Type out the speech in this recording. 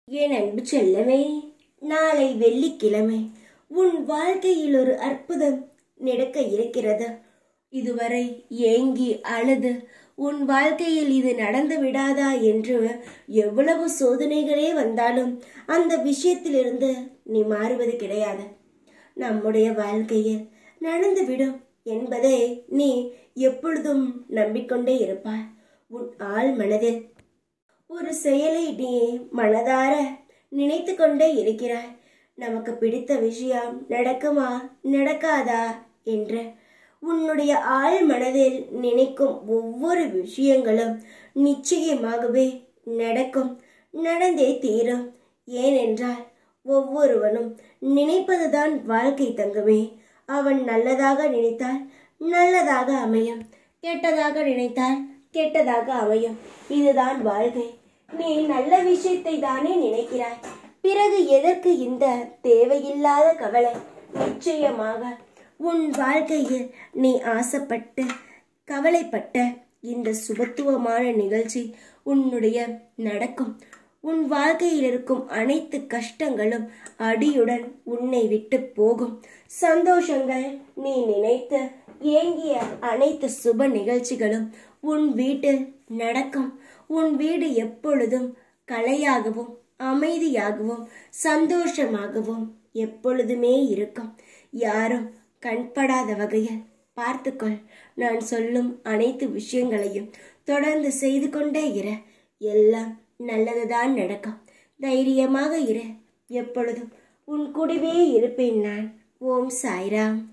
என் அன்பு செல்லமே நாளை வெள்ளிக்கிழமை உன் வாழ்க்கையில் ஒரு அற்புதம் நடக்க இருக்கிறது இதுவரை ஏங்கி அழுது உன் வாழ்க்கையில் இது நடந்து விடாதா என்று எவ்வளவு சோதனைகளே வந்தாலும் அந்த விஷயத்திலிருந்து நீ மாறுவது கிடையாது நம்முடைய வாழ்க்கையில் நடந்துவிடும் என்பதை நீ எப்பொழுதும் நம்பிக்கொண்டே இருப்பாய் உன் ஆள் மனதில் ஒரு செயலை நீ மனதார நினைத்து கொண்டே இருக்கிறாய் நமக்கு பிடித்த விஷயம் நடக்குமா நடக்காதா என்று உன்னுடைய ஆழ் மனதில் நினைக்கும் ஒவ்வொரு விஷயங்களும் நிச்சயமாகவே நடக்கும் நடந்தே தீரும் ஏனென்றால் ஒவ்வொருவனும் நினைப்பதுதான் வாழ்க்கை தங்கமே அவன் நல்லதாக நினைத்தால் நல்லதாக அமையும் கெட்டதாக நினைத்தால் கெட்டதாக அமையும் இதுதான் வாழ்க்கை நீ நல்ல விஷயத்தை தானே நினைக்கிறாய் பிறகு எதற்கு இந்த தேவையில்லாத கவலை நிச்சயமாக உன் வாழ்க்கையில் நீ ஆசைப்பட்டு கவலைப்பட்ட இந்த சுபத்துவமான நிகழ்ச்சி உன்னுடைய நடக்கும் உன் வாழ்க்கையில் இருக்கும் அனைத்து கஷ்டங்களும் அடியுடன் உன்னை விட்டு போகும் சந்தோஷங்கள் நீ நினைத்து ஏங்கிய அனைத்து சுப நிகழ்ச்சிகளும் உன் வீட்டில் நடக்கும் உன் வீடு எப்பொழுதும் கலையாகவும் அமைதியாகவும் சந்தோஷமாகவும் எப்பொழுதுமே இருக்கும் யாரும் கண்படாத வகையில் பார்த்துக்கொள் நான் சொல்லும் அனைத்து விஷயங்களையும் தொடர்ந்து செய்து கொண்டே இரு எல்லாம் நல்லதுதான் நடக்கும் தைரியமாக இரு எப்பொழுதும் உன் கூடவே இருப்பேன் நான் ஓம் சாய்ராம்